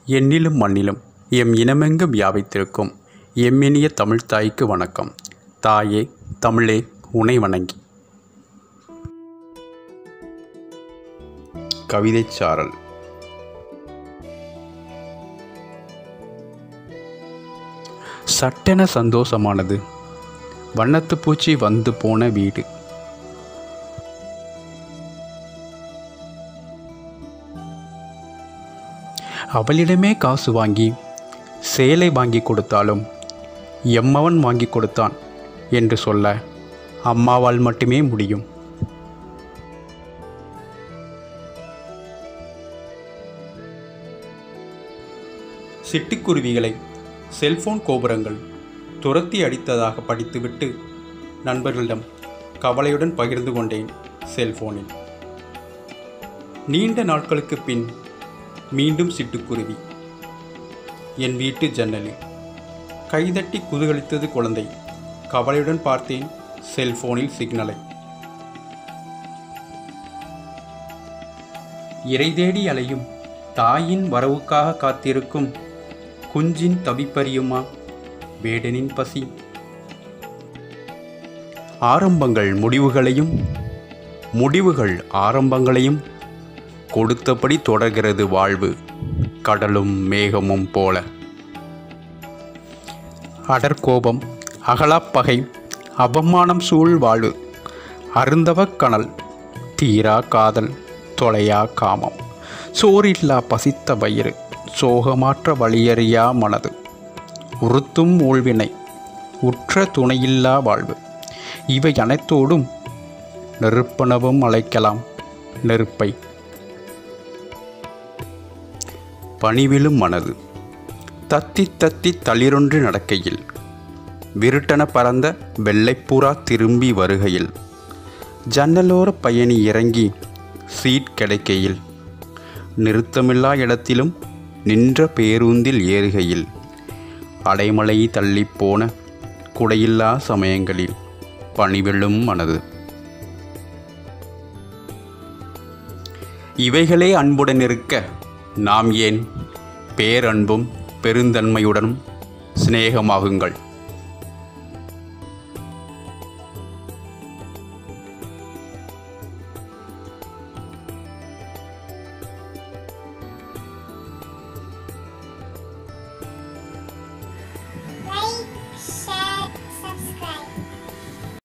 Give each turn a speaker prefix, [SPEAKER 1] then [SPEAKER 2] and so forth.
[SPEAKER 1] எண்ணிலும் மண்ணிலும் எம் இனமெங்கும் வியாபித்திருக்கும் எம்மினிய தமிழ் தாய்க்கு வணக்கம் தாயே தமிழே உனை வணங்கி கவிதைச் சாரல் சட்டென சந்தோஷமானது வண்ணத்து பூச்சி வந்து போன வீடு அவளிடமே காசு வாங்கி சேலை வாங்கி கொடுத்தாலும் எம்மவன் வாங்கி கொடுத்தான் என்று சொல்ல அம்மாவால் மட்டுமே முடியும் சிட்டுக்குருவிகளை செல்போன் கோபுரங்கள் துரத்தி அடித்ததாக படித்துவிட்டு நண்பர்களிடம் கவலையுடன் பகிர்ந்து கொண்டேன் செல்போனில் நீண்ட நாட்களுக்கு பின் மீண்டும் சிட்டுக்குருவி என் வீட்டு ஜன்னலில் கைதட்டி குதூகலித்தது குழந்தை கவலையுடன் பார்த்தேன் செல்போனில் சிக்னலை இறை தேடி அலையும் தாயின் வரவுக்காக காத்திருக்கும் குஞ்சின் தவிப்பறியுமா வேடனின் பசி ஆரம்பங்கள் முடிவுகளையும் முடிவுகள் ஆரம்பங்களையும் கொடுத்தபடி தொடர்கிறது வாழ்வு கடலும் மேகமும் போல அடர்கோபம் அகலாப்பகை அவமானம் சூழ் வாழ்வு அருந்தவக் கனல் தீரா காதல் தொலையா காமம் சோறில்லா பசித்த வயிறு சோகமாற்ற வழியறியா மனது உறுத்தும் ஊழ்வினை உற்ற துணையில்லா வாழ்வு இவை அனைத்தோடும் நெருப்பனவும் அழைக்கலாம் நெருப்பை பணிவிலும் மனது தத்தி தத்தி தளிரொன்று நடக்கையில் விருட்டன பறந்த வெள்ளைப்புறா திரும்பி வருகையில் ஜன்னலோர பயணி இறங்கி சீட் கிடைக்கையில் நிறுத்தமில்லா இடத்திலும் நின்ற பேருந்தில் ஏறுகையில் அடைமலை தள்ளிப்போன குடையில்லா சமயங்களில் பணிவெள்ளும் மனது இவைகளே அன்புடன் இருக்க நாம் ஏன் பேரன்பும் பெருந்தன்மையுடனும் சிநேகமாகுங்கள்